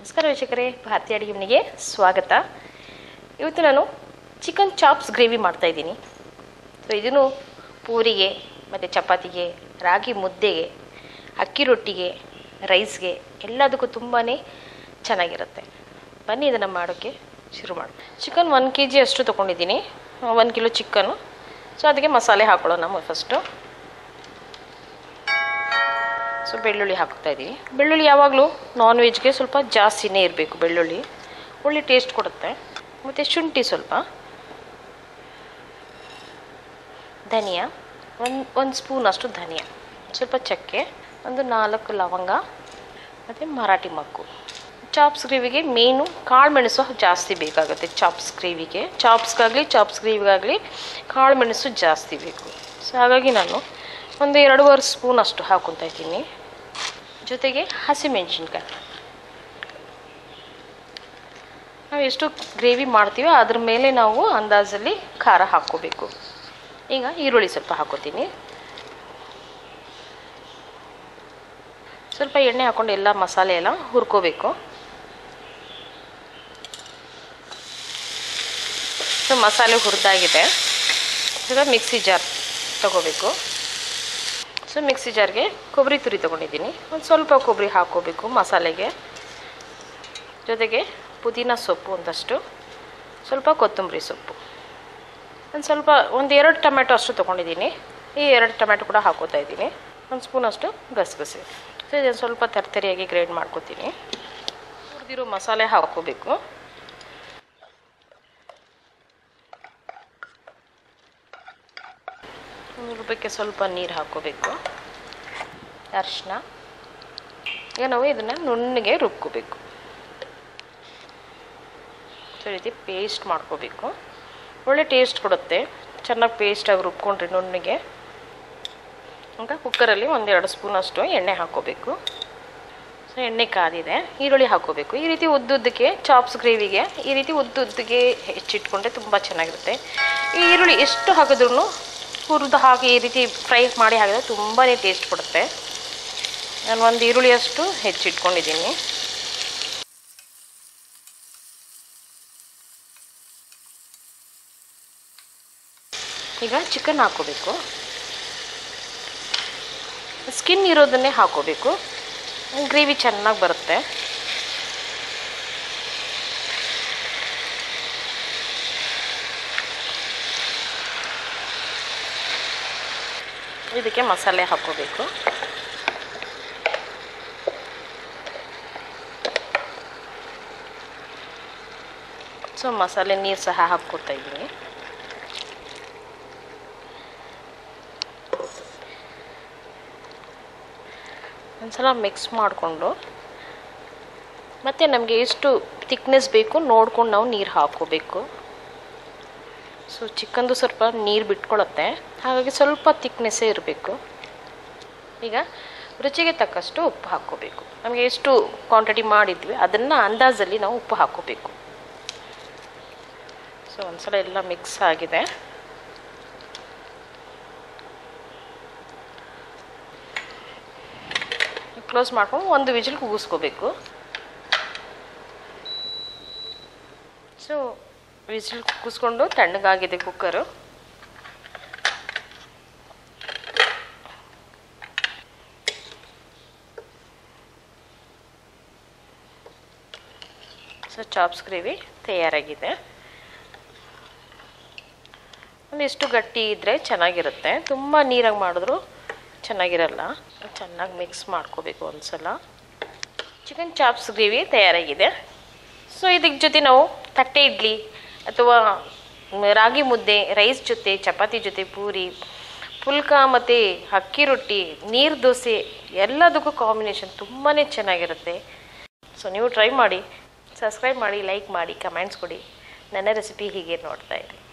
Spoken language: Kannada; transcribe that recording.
ನಮಸ್ಕಾರ ವೀಕ್ಷಕರೇ ಭಾರತೀಯ ಅಡುಗೆ ಮನೆಗೆ ಸ್ವಾಗತ ಇವತ್ತು ನಾನು ಚಿಕನ್ ಚಾಪ್ಸ್ ಗ್ರೇವಿ ಮಾಡ್ತಾಯಿದ್ದೀನಿ ಸೊ ಇದನ್ನು ಪೂರಿಗೆ ಮತ್ತು ಚಪಾತಿಗೆ ರಾಗಿ ಮುದ್ದೆಗೆ ಅಕ್ಕಿ ರೊಟ್ಟಿಗೆ ರೈಸ್ಗೆ ಎಲ್ಲದಕ್ಕೂ ತುಂಬಾ ಚೆನ್ನಾಗಿರುತ್ತೆ ಬನ್ನಿ ಇದನ್ನು ಮಾಡೋಕ್ಕೆ ಶುರು ಮಾಡಿ ಚಿಕನ್ ಒನ್ ಕೆ ಜಿ ಅಷ್ಟು ತೊಗೊಂಡಿದ್ದೀನಿ ಒಂದು ಕಿಲೋ ಚಿಕನ್ನು ಸೊ ಅದಕ್ಕೆ ಮಸಾಲೆ ಹಾಕೊಳ್ಳೋಣ ಫಸ್ಟು ಸೊ ಬೆಳ್ಳುಳ್ಳಿ ಹಾಕ್ತಾ ಇದ್ದೀವಿ ಬೆಳ್ಳುಳ್ಳಿ ಯಾವಾಗಲೂ ನಾನ್ ವೆಜ್ಗೆ ಸ್ವಲ್ಪ ಜಾಸ್ತಿನೇ ಇರಬೇಕು ಬೆಳ್ಳುಳ್ಳಿ ಒಳ್ಳೆ ಟೇಸ್ಟ್ ಕೊಡುತ್ತೆ ಮತ್ತು ಶುಂಠಿ ಸ್ವಲ್ಪ ಧನಿಯಾ ಒಂದು ಒಂದು ಸ್ಪೂನ್ ಅಷ್ಟು ಧನಿಯಾ ಸ್ವಲ್ಪ ಚಕ್ಕೆ ಒಂದು ನಾಲ್ಕು ಲವಂಗ ಮತ್ತು ಮರಾಠಿ ಮಗ್ಗು ಚಾಪ್ಸ್ ಗ್ರೇವಿಗೆ ಮೇನು ಕಾಳು ಮೆಣಸು ಜಾಸ್ತಿ ಬೇಕಾಗುತ್ತೆ ಚಾಪ್ಸ್ ಗ್ರೇವಿಗೆ ಚಾಪ್ಸ್ಗಾಗಲಿ ಚಾಪ್ಸ್ ಗ್ರೇವಿಗಾಗಲಿ ಕಾಳು ಮೆಣಸು ಜಾಸ್ತಿ ಬೇಕು ಸೊ ಹಾಗಾಗಿ ನಾನು ಒಂದು ಎರಡೂವರೆ ಸ್ಪೂನ್ ಅಷ್ಟು ಹಾಕ್ಕೊತಾ ಇದ್ದೀನಿ ಜೊತೆಗೆ ಹಸಿಮೆಣಸಿನ್ಕಾಯಿ ನಾವು ಎಷ್ಟು ಗ್ರೇವಿ ಮಾಡ್ತೀವೋ ಅದ್ರ ಮೇಲೆ ನಾವು ಅಂದಾಜಲ್ಲಿ ಖಾರ ಹಾಕ್ಕೋಬೇಕು ಈಗ ಈರುಳ್ಳಿ ಸ್ವಲ್ಪ ಹಾಕೋತೀನಿ ಸ್ವಲ್ಪ ಎಣ್ಣೆ ಹಾಕ್ಕೊಂಡು ಎಲ್ಲ ಮಸಾಲೆ ಎಲ್ಲ ಹುರ್ಕೋಬೇಕು ಸೊ ಮಸಾಲೆ ಹುರಿದಾಗಿದೆ ಈಗ ಮಿಕ್ಸಿ ಜಾರ್ ತಗೋಬೇಕು ಸೊ ಮಿಕ್ಸಿ ಜಾರ್ಗೆ ಕೊಬ್ಬರಿ ತುರಿ ತೊಗೊಂಡಿದ್ದೀನಿ ಒಂದು ಸ್ವಲ್ಪ ಕೊಬ್ಬರಿ ಹಾಕ್ಕೋಬೇಕು ಮಸಾಲೆಗೆ ಜೊತೆಗೆ ಪುದೀನ ಸೊಪ್ಪು ಒಂದಷ್ಟು ಸ್ವಲ್ಪ ಕೊತ್ತಂಬರಿ ಸೊಪ್ಪು ಒಂದು ಸ್ವಲ್ಪ ಒಂದು ಎರಡು ಟೊಮೆಟೊ ಅಷ್ಟು ತೊಗೊಂಡಿದ್ದೀನಿ ಈ ಎರಡು ಟೊಮೆಟೊ ಕೂಡ ಹಾಕೋತಾ ಇದ್ದೀನಿ ಒಂದು ಸ್ಪೂನ್ ಅಷ್ಟು ಗಸಗಸೆ ಸೊ ಇದನ್ನು ಸ್ವಲ್ಪ ತರ್ತರಿಯಾಗಿ ಗ್ರೈಂಡ್ ಮಾಡ್ಕೊತೀನಿ ಹುರಿದಿರೋ ಮಸಾಲೆ ಹಾಕ್ಕೋಬೇಕು ರುಬ್ಬಕ್ಕೆ ಸ್ವಲ್ಪ ನೀರು ಹಾಕ್ಕೋಬೇಕು ಅರಿಶಿನ ಈಗ ನಾವು ಇದನ್ನು ನುಣ್ಣಗೆ ರುಬ್ಕೋಬೇಕು ಸೊ ಈ ರೀತಿ ಪೇಸ್ಟ್ ಮಾಡ್ಕೋಬೇಕು ಒಳ್ಳೆ ಟೇಸ್ಟ್ ಕೊಡುತ್ತೆ ಚೆನ್ನಾಗಿ ಪೇಸ್ಟಾಗಿ ರುಬ್ಕೊಂಡ್ರೆ ನುಣ್ಣಗೆ ಈಗ ಕುಕ್ಕರಲ್ಲಿ ಒಂದೆರಡು ಸ್ಪೂನ್ ಅಷ್ಟು ಎಣ್ಣೆ ಹಾಕ್ಕೋಬೇಕು ಸೊ ಎಣ್ಣೆ ಕಾದಿದೆ ಈರುಳ್ಳಿ ಹಾಕ್ಕೋಬೇಕು ಈ ರೀತಿ ಉದ್ದುದ್ದಕ್ಕೆ ಚಾಪ್ಸ್ ಗ್ರೇವಿಗೆ ಈ ರೀತಿ ಉದ್ದುದ್ದಕ್ಕೆ ಹೆಚ್ಚಿಟ್ಕೊಂಡ್ರೆ ತುಂಬ ಚೆನ್ನಾಗಿರುತ್ತೆ ಈ ಈರುಳ್ಳಿ ಎಷ್ಟು ಹಾಕಿದ್ರೂ ಹುರಿದು ಹಾಕಿ ಈ ರೀತಿ ಫ್ರೈ ಮಾಡಿ ಹಾಕಿದ್ರೆ ತುಂಬಾ ಟೇಸ್ಟ್ ಕೊಡುತ್ತೆ ನಾನು ಒಂದು ಈರುಳ್ಳಿಯಷ್ಟು ಹೆಚ್ಚಿಟ್ಕೊಂಡಿದ್ದೀನಿ ಈಗ ಚಿಕನ್ ಹಾಕ್ಕೋಬೇಕು ಸ್ಕಿನ್ ಇರೋದನ್ನೇ ಹಾಕ್ಕೋಬೇಕು ಗ್ರೇವಿ ಚೆನ್ನಾಗಿ ಬರುತ್ತೆ ಇದಕ್ಕೆ ಮಸಾಲೆ ಹಾಕ್ಕೋಬೇಕು ಸೊ ಮಸಾಲೆ ನೀರು ಸಹ ಹಾಕ್ಕೊತಾ ಇದ್ದೀನಿ ಒಂದ್ಸಲ ಮಿಕ್ಸ್ ಮಾಡಿಕೊಂಡು ಮತ್ತು ನಮಗೆ ಎಷ್ಟು ತಿಕ್ನೆಸ್ ಬೇಕು ನೋಡ್ಕೊಂಡು ನಾವು ನೀರು ಹಾಕ್ಕೋಬೇಕು ಸೊ ಚಿಕನ್ದು ಸ್ವಲ್ಪ ನೀರು ಬಿಟ್ಕೊಳ್ಳುತ್ತೆ ಹಾಗಾಗಿ ಸ್ವಲ್ಪ ತಿಕ್ನೆಸ್ಸೇ ಇರಬೇಕು ಈಗ ರುಚಿಗೆ ತಕ್ಕಷ್ಟು ಉಪ್ಪು ಹಾಕ್ಕೋಬೇಕು ನಮಗೆ ಎಷ್ಟು ಕ್ವಾಂಟಿಟಿ ಮಾಡಿದ್ವಿ ಅದನ್ನು ಅಂದಾಜಲ್ಲಿ ನಾವು ಉಪ್ಪು ಹಾಕ್ಕೋಬೇಕು ಸೊ ಒಂದ್ಸಲ ಎಲ್ಲ ಮಿಕ್ಸ್ ಆಗಿದೆ ಕ್ಲೋಸ್ ಮಾಡ್ಕೊಂಡು ಒಂದು ವಿಜಿಲ್ ಕೂಗಿಸ್ಕೋಬೇಕು ಸೊ ವಿಜಿಲ್ ಕೂಗಿಸ್ಕೊಂಡು ತಣ್ಣಗಾಗಿದೆ ಕುಕ್ಕರು ಸೊ ಚಾಪ್ಸ್ ಗ್ರೇವಿ ತಯಾರಾಗಿದೆ ಒಂದಿಷ್ಟು ಗಟ್ಟಿ ಇದ್ದರೆ ಚೆನ್ನಾಗಿರುತ್ತೆ ತುಂಬ ನೀರಾಗಿ ಮಾಡಿದ್ರು ಚೆನ್ನಾಗಿರಲ್ಲ ಚೆನ್ನಾಗಿ ಮಿಕ್ಸ್ ಮಾಡ್ಕೋಬೇಕು ಒಂದು ಸಲ ಚಿಕನ್ ಚಾಪ್ಸ್ ಗ್ರೇವಿ ತಯಾರಾಗಿದೆ ಸೊ ಇದಕ್ಕೆ ಜೊತೆ ನಾವು ತಟ್ಟೆ ಇಡ್ಲಿ ಅಥವಾ ರಾಗಿ ಮುದ್ದೆ ರೈಸ್ ಜೊತೆ ಚಪಾತಿ ಜೊತೆ ಪೂರಿ ಪುಲ್ಕ ಮತ್ತು ಅಕ್ಕಿ ರೊಟ್ಟಿ ನೀರು ದೋಸೆ ಎಲ್ಲದಕ್ಕೂ ಕಾಂಬಿನೇಷನ್ ತುಂಬಾ ಚೆನ್ನಾಗಿರುತ್ತೆ ಸೊ ನೀವು ಟ್ರೈ ಮಾಡಿ ಸಬ್ಸ್ಕ್ರೈಬ್ ಮಾಡಿ ಲೈಕ್ ಮಾಡಿ ಕಮೆಂಟ್ಸ್ ಕೊಡಿ ನನ್ನ ರೆಸಿಪಿ ಹೀಗೆ ನೋಡ್ತಾ ಇರಿ